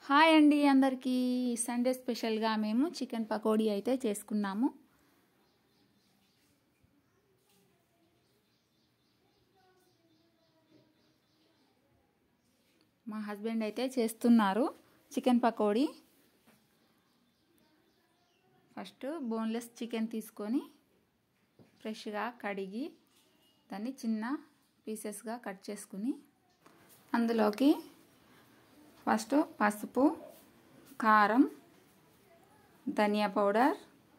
hi అండి అందరికీ Sunday స్పెషల్గా మేము చికెన్ పకోడీ అయితే చేసుకున్నాము మా హస్బెండ్ అయితే చేస్తున్నారు chicken pakoda first boneless chicken తీసుకొని ఫ్రెష్గా కడిగి దాన్ని చిన్న పీసెస్గా కట్ చేసుకుని అందులోకి ఫస్ట్ పసుపు కారం ధనియా పౌడర్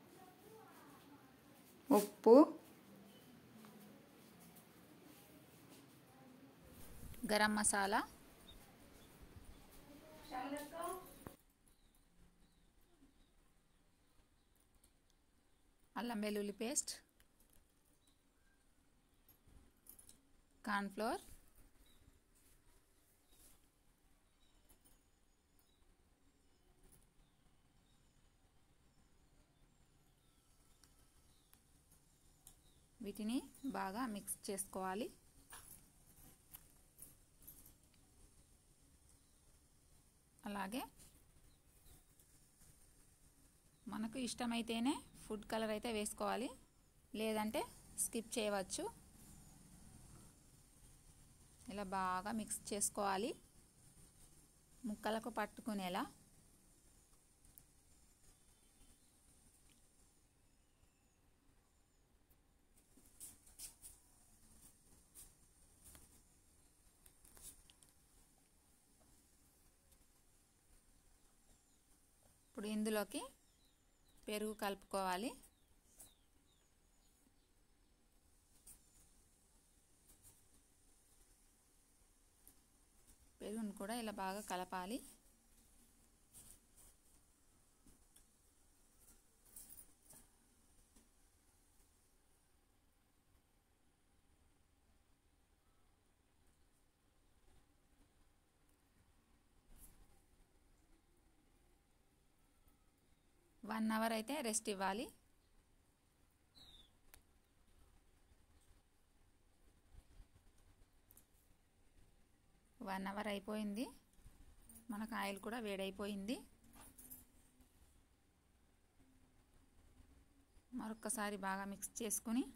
ఉప్పు గరం మసాలా అల్లం వెల్లుల్లి పేస్ట్ కార్న్ఫ్లోర్ వీటిని బాగా మిక్స్ చేసుకోవాలి అలాగే మనకు ఇష్టమైతేనే ఫుడ్ కలర్ అయితే వేసుకోవాలి లేదంటే స్కిప్ చేయవచ్చు ఇలా బాగా మిక్స్ చేసుకోవాలి ముక్కలకు పట్టుకునేలా ఇప్పుడు ఇందులోకి పెరుగు కలుపుకోవాలి పెరుగును కూడా ఇలా బాగా కలపాలి వన్ అవర్ అయితే రెస్ట్ ఇవ్వాలి వన్ అవర్ అయిపోయింది మనకు ఆయిల్ కూడా వేడైపోయింది మరొకసారి బాగా మిక్స్ చేసుకుని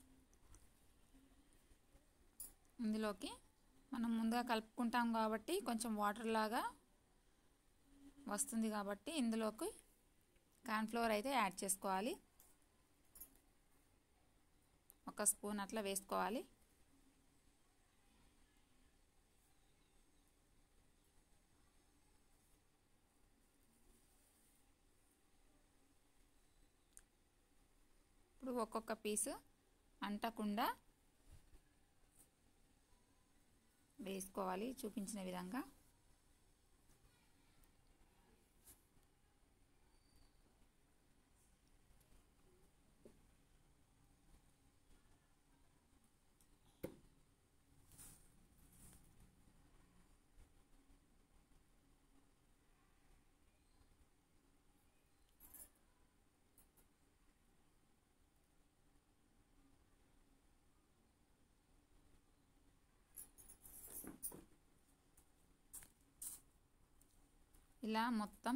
ఇందులోకి మనం ముందుగా కలుపుకుంటాం కాబట్టి కొంచెం వాటర్ లాగా వస్తుంది కాబట్టి ఇందులోకి కార్న్ఫ్లోర్ అయితే యాడ్ చేసుకోవాలి ఒక స్పూన్ అట్లా వేసుకోవాలి ఇప్పుడు ఒక్కొక్క పీసు అంటకుండా వేసుకోవాలి చూపించిన విధంగా ఇలా మొత్తం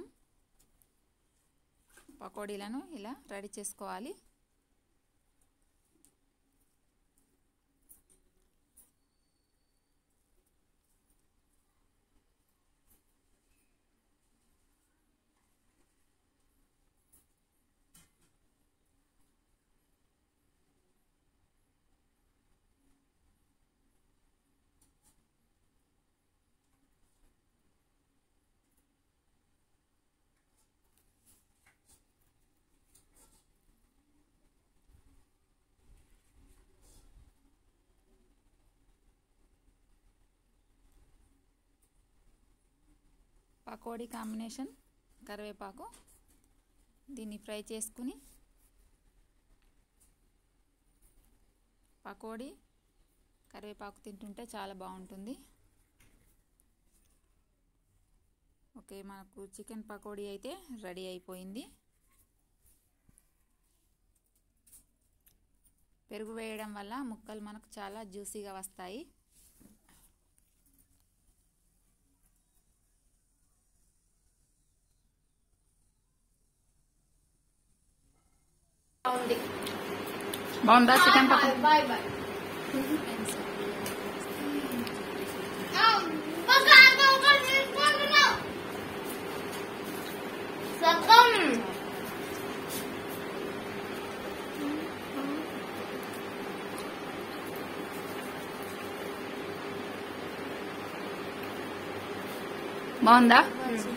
పకోడీలను ఇలా రెడీ చేసుకోవాలి పకోడీ కాంబినేషన్ కరివేపాకు దీన్ని ఫ్రై చేసుకుని పకోడీ కరివేపాకు తింటుంటే చాలా బాగుంటుంది ఓకే మనకు చికెన్ పకోడీ అయితే రెడీ అయిపోయింది పెరుగు వేయడం వల్ల ముక్కలు మనకు చాలా జ్యూసీగా వస్తాయి బాగుంది బాగుందా చికెన్ పకోడీ బాయ్ బాయ్ సగం బాగుందా బాగుంది